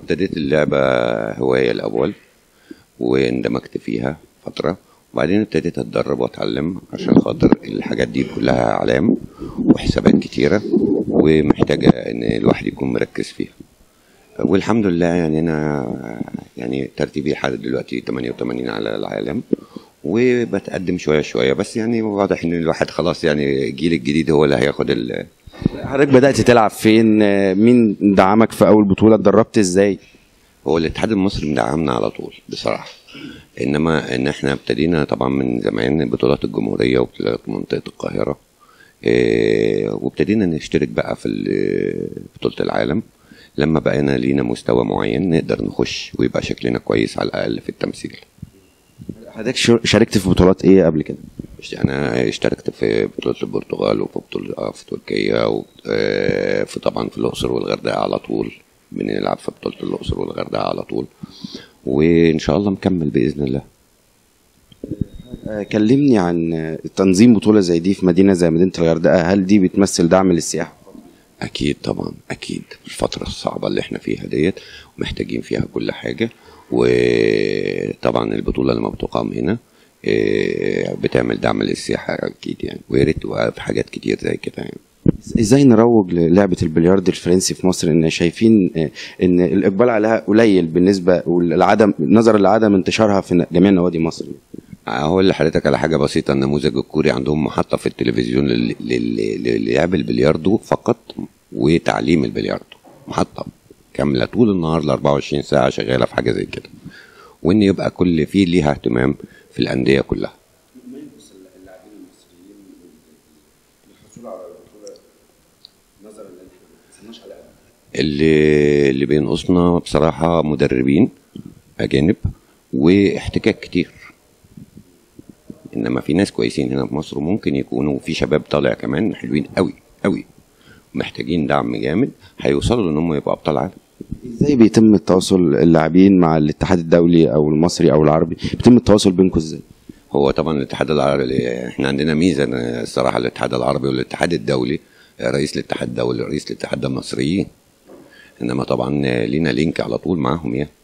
ابتديت اللعبة هواية الأول واندمجت فيها فترة وبعدين ابتديت أتدرب وأتعلم عشان خاطر الحاجات دي كلها علام وحسابات كتيرة ومحتاجة إن الواحد يكون مركز فيها والحمد لله يعني أنا يعني ترتيبي لحد دلوقتي 88 على العالم وبتقدم شوية شوية بس يعني واضح إن الواحد خلاص يعني الجيل الجديد هو اللي هياخد ال حضرتك بدات تلعب فين آه، مين دعمك في اول بطوله اتدربت ازاي هو الاتحاد المصري مدعمنا على طول بصراحه انما ان احنا ابتدينا طبعا من زمان بطولات الجمهوريه وبطولات منطقه القاهره إيه وابتدينا نشترك بقى في ال- بطوله العالم لما بقينا لينا مستوى معين نقدر نخش ويبقى شكلنا كويس على الاقل في التمثيل حضرتك شو- شاركت في بطولات ايه قبل كده انا اشتركت في بطوله البرتغال وفي بطوله آه، في تركيا وفي طبعا في الاقصر والغردقه على طول بنلعب في بطوله الاقصر والغردقه على طول وان شاء الله مكمل باذن الله آه، كلمني عن آه، تنظيم بطوله زي دي في مدينه زي مدينه الغردقه هل دي بتمثل دعم للسياحه اكيد طبعا اكيد الفتره الصعبه اللي احنا فيها ديت ومحتاجين فيها كل حاجه وطبعا البطوله لما بتقام هنا إيه، بتعمل دعم للسياحه اكيد يعني ويا ريت تبقى في حاجات كتير زي كده يعني ازاي نروج للعبه البلياردو الفرنسي في مصر ان شايفين آه، ان الاقبال عليها قليل بالنسبه والعدم نظرا لعدم انتشارها في جميع نوادي مصر هقول لحضرتك على حاجه بسيطه النموذج الكوري عندهم محطه في التلفزيون لل- لل- للعب البلياردو فقط وتعليم البلياردو محطه كامله طول النهار ل 24 ساعه شغاله في حاجه زي كده وان يبقى كل فيه ليها اهتمام في الانديه كلها اللي اللي بينقصنا بصراحه مدربين اجانب واحتكاك كتير انما في ناس كويسين هنا في مصر وممكن يكونوا وفي شباب طالع كمان حلوين قوي قوي محتاجين دعم جامد هيوصلوا ان هم يبقوا ابطال عالم ازاي بيتم التواصل اللاعبين مع الاتحاد الدولي او المصري او العربي بيتم التواصل بينكم ازاي هو طبعا الاتحاد العربي احنا عندنا ميزه إن الصراحه الاتحاد العربي والاتحاد الدولي رئيس الاتحاد الدولي ورئيس الاتحاد ده مصريين انما طبعا لينا لينك على طول معاهم يعني